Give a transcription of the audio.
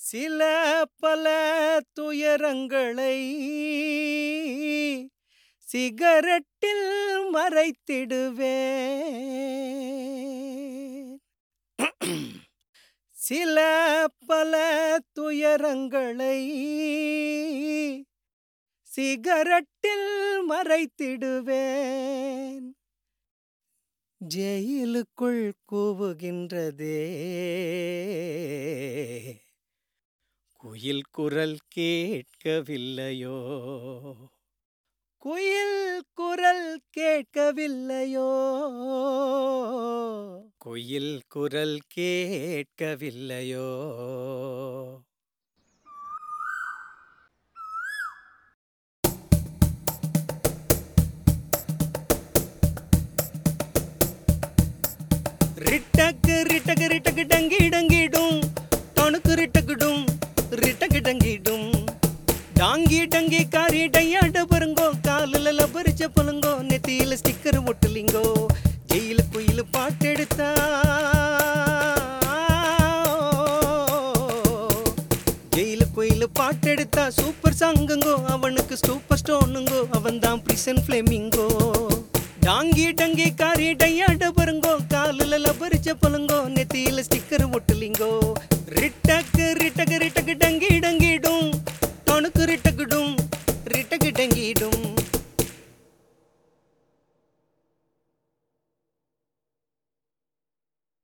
சில பல துயரங்களை சிகரெட்டில் மறைத்திடுவேன் சில பல துயரங்களை சிகரெட்டில் மறைத்திடுவேன் ஜெயிலுக்குள் கூவுகின்றதே குயில் குரல் கேட்கவில்லையோ குயில் குரல் கேட்கவில்லையோ குயில் குரல் கேட்கவில்லையோ ரிட்டக்கு ரிட்டக்கு ரிட்டக்கு டங்கி டங்கிடும் தொணுக்கு ரிட்டக்குடும் ரிட்டக்கு டங்கிடும் டாங்கி டங்கி காரி டையாட பருங்கோ காலில் லபரிச்ச பழுங்கோ நெத்தியில ஸ்டிக்கர் ஒட்டுலிங்கோ ஜெயில குயில் பாட்டெடுத்தா ஜெயில குயில் பாட்டெடுத்தா சூப்பர் சாங்குங்கோ அவனுக்கு சூப்பர் ஸ்டோனுங்கோ அவன் தான் பிரிசன் ஃபிளேமிங்கோ டாங்கி டங்கி காரி டையாட பருங்கோ காலில் லபரிச்ச பழுங்கோ நெத்தியில ஸ்டிக்கர் ஒட்டுலிங்கோ ரிட்டக்கு ரிட்டக்கு ரிட்ட